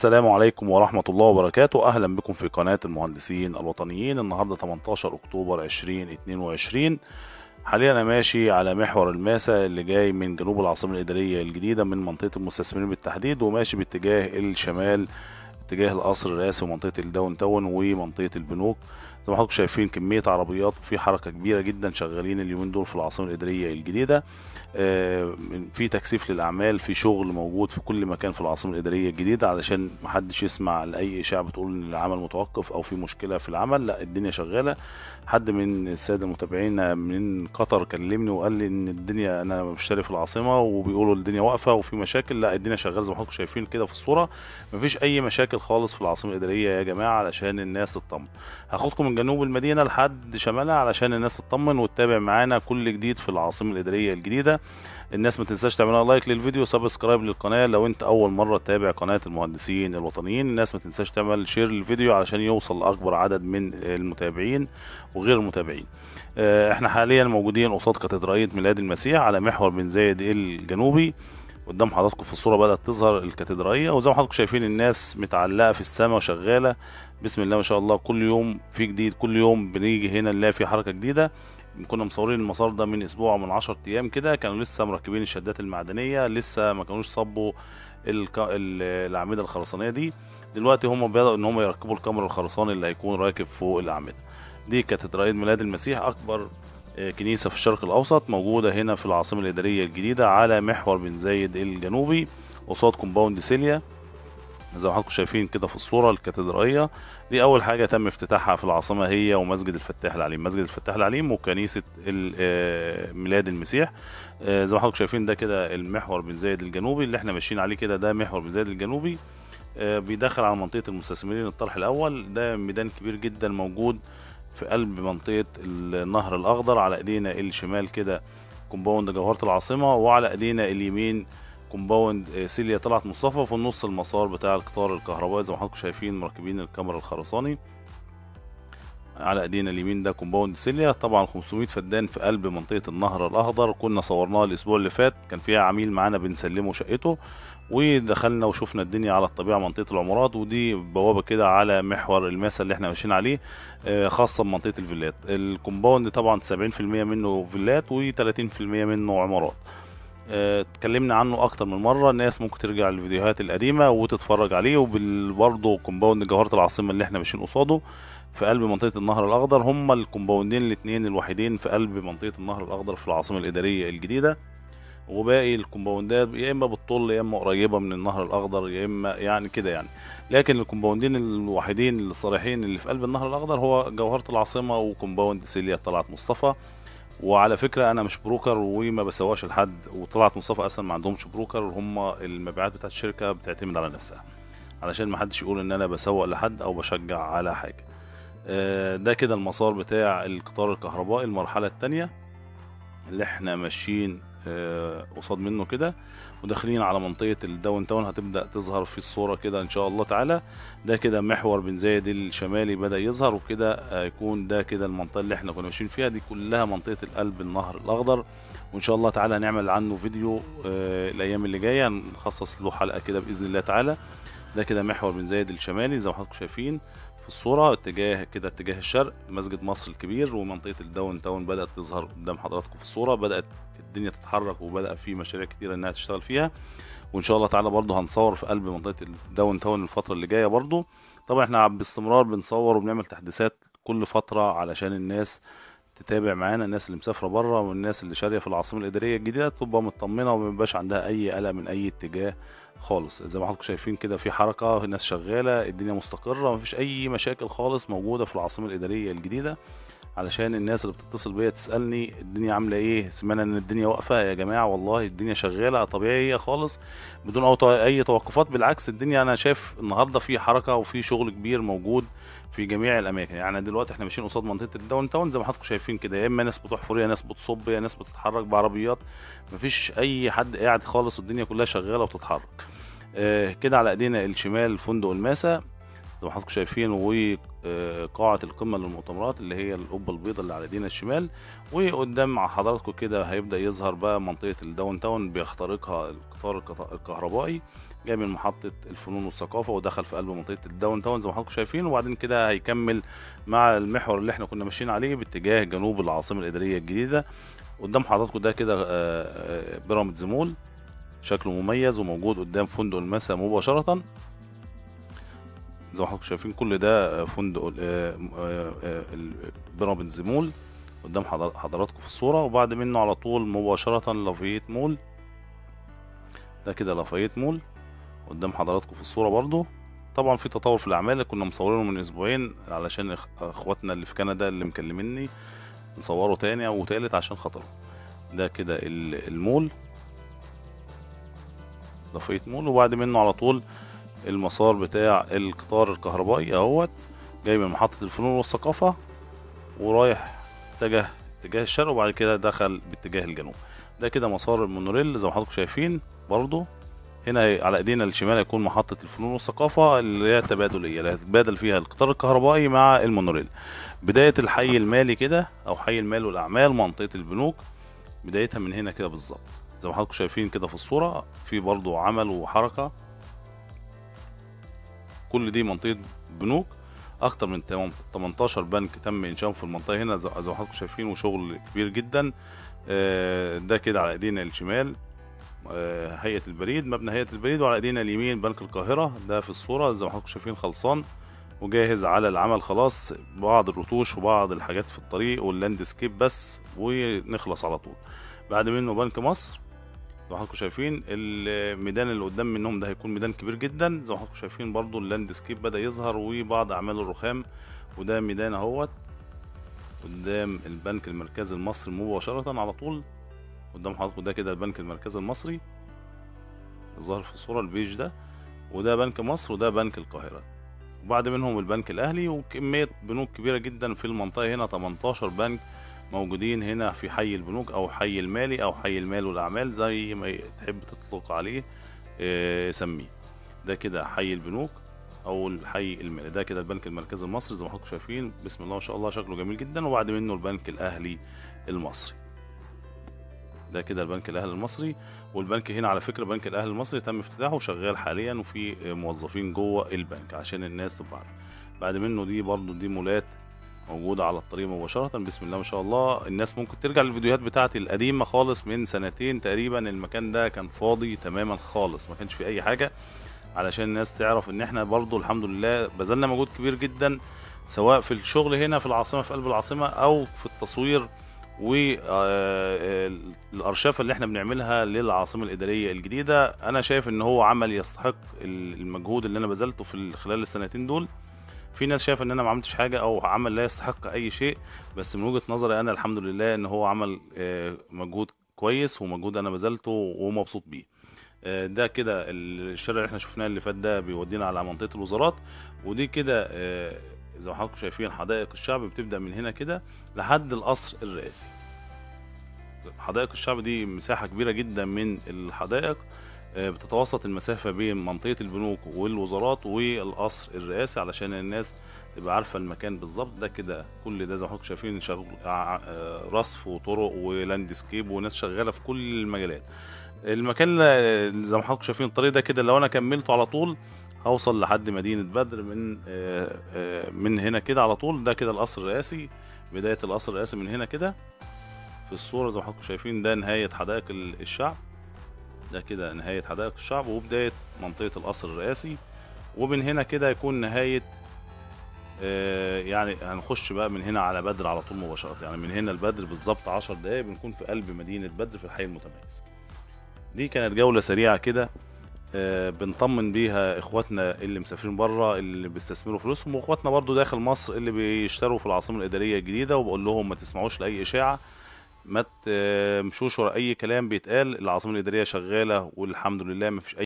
السلام عليكم ورحمة الله وبركاته أهلا بكم في قناة المهندسين الوطنيين النهاردة 18 أكتوبر 2022 حاليا أنا ماشي على محور الماسة اللي جاي من جنوب العاصمة الإدارية الجديدة من منطقة المستثمرين بالتحديد وماشي باتجاه الشمال اتجاه القصر الرئاسي ومنطقة الداون تاون ومنطقة البنوك زي ما حضراتكم شايفين كمية عربيات وفي حركة كبيرة جدا شغالين اليومين دول في العاصمة الإدارية الجديدة آه، في تكثيف للأعمال في شغل موجود في كل مكان في العاصمة الإدارية الجديدة علشان محدش يسمع لأي إشاعة بتقول إن العمل متوقف أو في مشكلة في العمل لا الدنيا شغالة حد من السادة المتابعين من قطر كلمني وقال لي إن الدنيا أنا مشتري في العاصمة وبيقولوا الدنيا واقفة وفي مشاكل لا الدنيا شغالة زي ما حضراتكم شايفين كده في الصورة مفيش أي مشاكل خالص في العاصمة الإدارية يا جماعة علشان الناس تطمن هاخدكم من جنوب المدينة لحد شمالها علشان الناس تطمن وتتابع معانا كل جديد في العاصمة الإدارية الجديدة الناس ما تنساش تعملها لايك للفيديو سبسكرايب للقناة لو انت أول مرة تتابع قناة المهندسين الوطنيين الناس ما تنساش تعمل شير للفيديو علشان يوصل لأكبر عدد من المتابعين وغير المتابعين آه، احنا حاليا موجودين قصاد كاتدرائية ميلاد المسيح على محور بن زايد الجنوبي قدام حضراتكم في الصورة بدأت تظهر الكاتدرائية وزي ما حضراتكم شايفين الناس متعلقة في السماء وشغالة بسم الله ما شاء الله كل يوم في جديد كل يوم بنيجي هنا نلاقي في حركة جديدة كنا مصورين المسار ده من اسبوع من 10 ايام كده كانوا لسه مركبين الشدات المعدنيه لسه ما كانوش صبوا الك... ال- الاعمده الخرسانيه دي دلوقتي هم بدأوا ان هم يركبوا الكاميرا الخرساني اللي هيكون راكب فوق الاعمده دي كاتدرائية ميلاد المسيح اكبر آه، كنيسة في الشرق الأوسط موجودة هنا في العاصمة الإدارية الجديدة على محور بن زايد الجنوبي قصاد كومباوند سيليا زي ما حضراتكم شايفين كده في الصورة الكاتدرائية دي أول حاجة تم افتتاحها في العاصمة هي ومسجد الفتاح العليم مسجد الفتاح العليم وكنيسة ال- آه، ميلاد المسيح آه، زي ما حضراتكم شايفين ده كده المحور بن زايد الجنوبي اللي احنا ماشيين عليه كده ده محور بن زايد الجنوبي آه، بيدخل على منطقة المستثمرين الطرح الأول ده ميدان كبير جدا موجود في قلب منطقة النهر الأخضر على إيدينا الشمال كده كومباوند جوهرة العاصمة وعلى إيدينا اليمين كومباوند آه، سيليا طلعت مصطفى وفي النص المسار بتاع القطار الكهربائي زي ما حضراتكم شايفين مركبين الكاميرا الخرساني على ايدينا اليمين ده كومباوند سيليا طبعا 500 فدان في قلب منطقه النهر الاخضر كنا صورناها الاسبوع اللي فات كان فيها عميل معانا بنسلمه شقته ودخلنا وشفنا الدنيا على الطبيعه منطقه العمارات ودي بوابه كده على محور الماسه اللي احنا ماشيين عليه آه، خاصه بمنطقه الفيلات الكومباوند طبعا 70% منه فيلات و30% منه عمارات آه، اتكلمنا عنه اكتر من مره الناس ممكن ترجع للفيديوهات القديمه وتتفرج عليه وبرضه كومباوند جوهره العاصمه اللي احنا ماشيين قصاده في قلب منطقه النهر الاخضر هما الكومباوندين الاثنين الوحيدين في قلب منطقه النهر الاخضر في العاصمه الاداريه الجديده وباقي الكومباوندات يا اما بالطول يا اما قريبه من النهر الاخضر يا اما يعني كده يعني لكن الكومباوندين الوحيدين الصريحين اللي في قلب النهر الاخضر هو جوهره العاصمه وكومباوند سيليا طلعت مصطفى وعلى فكره انا مش بروكر وما بسواش لحد وطلعت مصطفى اصلا ما عندهمش بروكر هم المبيعات بتاعت الشركه بتعتمد على نفسها علشان ما حدش يقول ان انا بسوق لحد او بشجع على حاجه آه، ده كده المسار بتاع القطار الكهربائي المرحله الثانيه اللي احنا ماشيين آه، قصاد منه كده وداخلين على منطقه الداون تاون هتبدا تظهر في الصوره كده ان شاء الله تعالى ده كده محور بن زايد الشمالي بدا يظهر وكده هيكون ده كده المنطقه اللي احنا كنا ماشيين فيها دي كلها منطقه القلب النهر الاخضر وان شاء الله تعالى نعمل عنه فيديو آه، الايام اللي جايه نخصص له حلقه كده باذن الله تعالى ده كده محور بن زايد الشمالي زي ما حضراتكم شايفين في الصورة اتجاه كده اتجاه الشرق مسجد مصر الكبير ومنطقة الداون تاون بدأت تظهر قدام حضراتكم في الصورة بدأت الدنيا تتحرك وبدأ في مشاريع كتيرة انها تشتغل فيها وان شاء الله تعالى برضه هنصور في قلب منطقة الداون تاون الفترة اللي جاية برضه طبعا احنا باستمرار بنصور وبنعمل تحديثات كل فترة علشان الناس تتابع معانا الناس اللي مسافرة بره والناس اللي شارية في العاصمة الإدارية الجديدة تبقى مطمنة وما يبقاش عندها أي قلق من أي اتجاه خالص زي ما حضراتكم شايفين كده في حركة الناس شغالة الدنيا مستقرة مفيش أي مشاكل خالص موجودة في العاصمة الإدارية الجديدة علشان الناس اللي بتتصل بيا تسألني الدنيا عاملة ايه سمعنا ان الدنيا واقفة يا جماعة والله الدنيا شغالة طبيعية خالص بدون أو تو- اي توقفات بالعكس الدنيا انا شايف النهاردة في حركة وفي شغل كبير موجود في جميع الاماكن يعني دلوقتي احنا ماشيين قصاد منطقة الداون تاون زي ما حضراتكم شايفين كده يا اما ناس بتحفر يا ناس بتصب يا ناس بتتحرك بعربيات مفيش اي حد قاعد خالص والدنيا كلها شغالة وبتتحرك آه كده على ايدينا الشمال فندق الماسة زي ما حضراتكم شايفين وقاعة القمة للمؤتمرات اللي هي القبة البيضاء اللي على ايدينا الشمال وقدام مع حضراتكم كده هيبدأ يظهر بقى منطقة الداون تاون بيخترقها القطار الكط- الكهربائي جاي من محطة الفنون والثقافة ودخل في قلب منطقة الداون تاون زي ما حضراتكم شايفين وبعدين كده هيكمل مع المحور اللي احنا كنا ماشيين عليه باتجاه جنوب العاصمة الإدارية الجديدة قدام حضراتكم ده كده آه، آه، بيراميدز مول شكله مميز وموجود قدام فندق المسا مباشرة زي ما حضراتكم شايفين كل ده آه، فندق آه، آه، آه، البيراميدز مول قدام حضر- حضراتكم في الصورة وبعد منه على طول مباشرة لافيت مول ده كده لافيت مول قدام حضراتكم في الصورة برضو طبعا في تطور في الأعمال اللي كنا مصورينه من أسبوعين علشان إخ- إخواتنا اللي في كندا اللي مكلميني نصوره تاني أو تالت عشان خاطرهم ده كده ال- المول لافيت مول وبعد منه على طول المسار بتاع القطار الكهربائي اهوت جاي من محطة الفنون والثقافة ورايح اتجاه اتجاه الشرق وبعد كده دخل باتجاه الجنوب ده كده مسار المونوريل زي ما حضراتكم شايفين برضو هنا على ايدينا الشمال هيكون محطة الفنون والثقافة اللي هي تبادلية اللي هتتبادل فيها القطار الكهربائي مع المونوريل بداية الحي المالي كده او حي المال والاعمال منطقة البنوك بدايتها من هنا كده بالظبط زي ما حضراتكم شايفين كده في الصورة في برضو عمل وحركة كل دي منطقة بنوك أكتر من تمام- 18 بنك تم إنشاؤهم في المنطقة هنا زي زي ما حضراتكم شايفين وشغل كبير جدا آه، ده كده على إيدينا الشمال آه، هيئة البريد مبنى هيئة البريد وعلى إيدينا اليمين بنك القاهرة ده في الصورة زي ما حضراتكم شايفين خلصان وجاهز على العمل خلاص بعض الرتوش وبعض الحاجات في الطريق واللاندسكيب بس ونخلص على طول بعد منه بنك مصر زي ما حضراتكم شايفين الميدان اللي قدام منهم ده هيكون ميدان كبير جدا زي ما حضراتكم شايفين برضو اللاندسكيب بدأ يظهر وبعض أعمال الرخام وده ميدان اهوت قدام البنك المركزي المصري مباشرة على طول قدام حضراتكم ده كده البنك المركزي المصري ظهر في الصورة البيج ده وده بنك مصر وده بنك القاهرة وبعد منهم البنك الأهلي وكمية بنوك كبيرة جدا في المنطقة هنا 18 بنك موجودين هنا في حي البنوك أو حي المالي أو حي المال والأعمال زي ما تحب تطلق عليه آه، سميه ده كده حي البنوك أو الحي المالي ده كده البنك المركزي المصري زي ما حضراتكم شايفين بسم الله ما شاء الله شكله جميل جدا وبعد منه البنك الأهلي المصري ده كده البنك الاهلي المصري والبنك هنا على فكره البنك الاهلي المصري تم افتتاحه وشغال حاليا وفي موظفين جوه البنك عشان الناس تبقى عارفه بعد منه دي برضو دي مولات موجودة على الطريق مباشرة بسم الله ما شاء الله الناس ممكن ترجع للفيديوهات بتاعتي القديمة خالص من سنتين تقريبا المكان ده كان فاضي تماما خالص ما كانش فيه أي حاجة علشان الناس تعرف ان احنا برضو الحمد لله بذلنا مجهود كبير جدا سواء في الشغل هنا في العاصمة في قلب العاصمة أو في التصوير والارشفه اللي احنا بنعملها للعاصمه الاداريه الجديده انا شايف ان هو عمل يستحق المجهود اللي انا بذلته في خلال السنتين دول في ناس شايفه ان انا ما عملتش حاجه او عمل لا يستحق اي شيء بس من وجهه نظري انا الحمد لله ان هو عمل آه، مجهود كويس ومجهود انا بذلته ومبسوط بيه آه، ده كده الشارع اللي احنا شفناه اللي فات ده بيودينا على منطقه الوزارات ودي كده آه، زي ما حضراتكم شايفين حدائق الشعب بتبدا من هنا كده لحد القصر الرئاسي حدائق الشعب دي مساحة كبيرة جدا من الحدائق آه، بتتوسط المسافة بين منطقة البنوك والوزارات والقصر الرئاسي علشان الناس تبقى عارفة المكان بالظبط ده كده كل ده زي ما حضراتكم شايفين شغل ع- آه، رصف وطرق ولاندسكيب وناس شغالة في كل المجالات المكان اللي زي ما حضراتكم شايفين الطريق ده كده لو انا كملته على طول هوصل لحد مدينة بدر من آه، آه، من هنا كده على طول ده كده القصر الرئاسي بداية القصر الرئاسي من هنا كده في الصورة زي ما حضراتكم شايفين ده نهاية حدائق ال- الشعب ده كده نهاية حدائق الشعب وبداية منطقة القصر الرئاسي ومن هنا كده يكون نهاية آه، يعني هنخش بقى من هنا على بدر على طول مباشرة يعني من هنا لبدر بالظبط 10 دقايق بنكون في قلب مدينة بدر في الحي المتميز دي كانت جولة سريعة كده آه، بنطمن بيها اخواتنا اللي مسافرين بره اللي بيستثمروا فلوسهم واخواتنا برضو داخل مصر اللي بيشتروا في العاصمه الاداريه الجديده وبقول لهم ما تسمعوش لاي اشاعه ما تمشوش ورا اي كلام بيتقال العاصمه الاداريه شغاله والحمد لله ما فيش اي